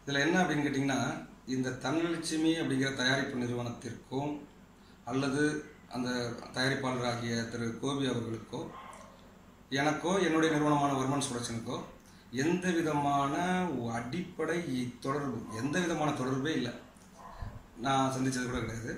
இதில் என்ன அப்படின்னு கேட்டிங்கன்னா இந்த தனலட்சுமி அப்படிங்கிற தயாரிப்பு நிறுவனத்திற்கும் அல்லது அந்த தயாரிப்பாளராகிய திரு கோபி அவர்களுக்கோ எனக்கோ என்னுடைய நிறுவனமான வர்மன்ஸ் ப்ரொடக்ஷனுக்கோ எந்த விதமான அடிப்படை தொடர்பு எந்த விதமான தொடர்பே இல்லை நான் சந்திச்சது கூட கிடையாது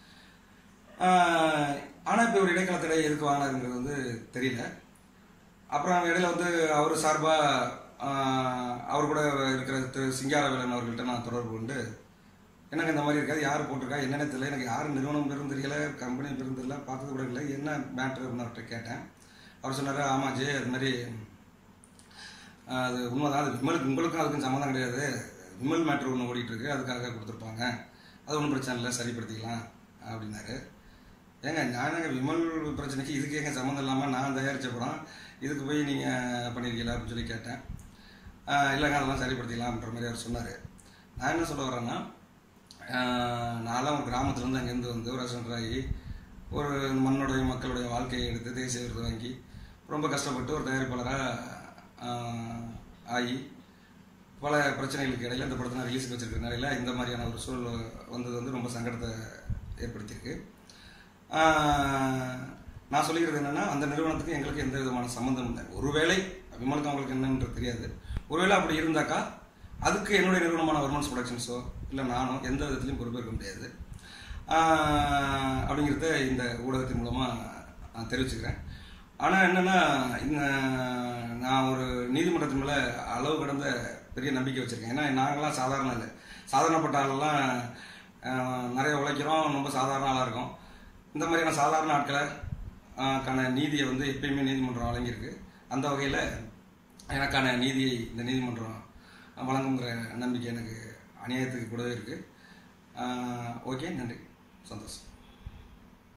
ஆனால் இப்போ ஒரு இடைக்காலத்தில் எதுக்கு வாங்கினாருங்கிறது வந்து தெரியல அப்புறம் இடையில வந்து அவர் சார்பாக அவர் கூட இருக்கிற திரு சிங்காரவேலன் அவர்கள்ட்ட நான் தொடர்பு கொண்டு எனக்கு இந்த மாதிரி இருக்காது யார் போட்டிருக்கா என்னென்ன தெரியல எனக்கு யார் நிறுவனம் பேரும் தெரியல கம்பெனி பேரும் தெரியல பார்த்தது கூட இல்லை என்ன மேட்ரு அப்படின்னு அவர்கிட்ட கேட்டேன் அவர் சொன்னார் ஆமாம் ஜே அது மாதிரி ஆஹ், அது உண்மைதான் அது விமலுக்கு உங்களுக்கும் அதுக்கும் சம்மந்தம் கிடையாது விமல் மேட்ரு ஒன்று ஓடிட்டு இருக்கு அதுக்காக கொடுத்துருப்பாங்க அது ஒன்றும் பிரச்சனை இல்லை சரிப்படுத்திக்கலாம் அப்படின்னாரு ஏங்க ஞானங்க விமல் பிரச்சனைக்கு இதுக்கு ஏங்க சம்மந்தம் இல்லாமல் நான் தயாரித்த படம் இதுக்கு போய் நீங்கள் பண்ணியிருக்கீங்களா அப்படின்னு சொல்லி கேட்டேன் ஆஹ் இல்லைங்க அதெல்லாம் சரிப்படுத்திக்கலாம்ன்ற மாதிரி அவர் சொன்னார் நான் என்ன சொல்ல வரேன்னா ஆஹ் நான்லாம் ஒரு கிராமத்துலேருந்து அங்கேருந்து வந்து ஒரு அசன்டர் ஆகி ஒரு மண்ணுடைய மக்களுடைய வாழ்க்கையை எடுத்து தேசிய விருது வாங்கி ரொம்ப கஷ்டப்பட்டு ஒரு தயாரிப்பாளராக ஆகி பல பிரச்சனைகளுக்கு இடையில இந்த படத்தை நான் ரிலீஸுக்கு வச்சிருக்கிற நிலையில இந்த மாதிரியான ஒரு சூழல் வந்தது வந்து ரொம்ப சங்கடத்தை ஏற்படுத்தியிருக்கு ஆஹ் நான் சொல்லிக்கிறது என்னன்னா அந்த நிறுவனத்துக்கு எங்களுக்கு எந்த விதமான சம்மந்தம் இல்லை ஒருவேளை விமலுக்கு அவங்களுக்கு என்னன்றது தெரியாது ஒருவேளை அப்படி இருந்தாக்கா அதுக்கு என்னுடைய நிறுவனமான வர்மன்ஸ் ப்ரொடக்ஷன்ஸோ இல்லை நானோ எந்த விதத்துலையும் பொறுப்பேற்க முடியாது ஆஹ் அப்படிங்கிறத இந்த ஊடகத்தின் மூலமாக நான் தெரிவிச்சுக்கிறேன் ஆனால் என்னென்னா இந்த நான் ஒரு நீதிமன்றத்தின் மேலே அளவு கடந்த பெரிய நம்பிக்கை வச்சுருக்கேன் ஏன்னா நாங்களாம் சாதாரண இல்லை சாதாரணப்பட்ட ஆளெல்லாம் ஆஹ் நிறைய உழைக்கிறோம் ரொம்ப சாதாரண ஆளாக இருக்கும் இந்த மாதிரியான சாதாரண ஆட்களை ஆஹ் கான நீதியை வந்து எப்பயுமே நீதிமன்றம் வழங்கியிருக்கு அந்த வகையில் எனக்கான நீதியை இந்த நீதிமன்றம் வழங்குங்கிற நம்பிக்கை எனக்கு அநியாயத்துக்கு கூடவே இருக்குது ஓகே நன்றி சந்தோஷம்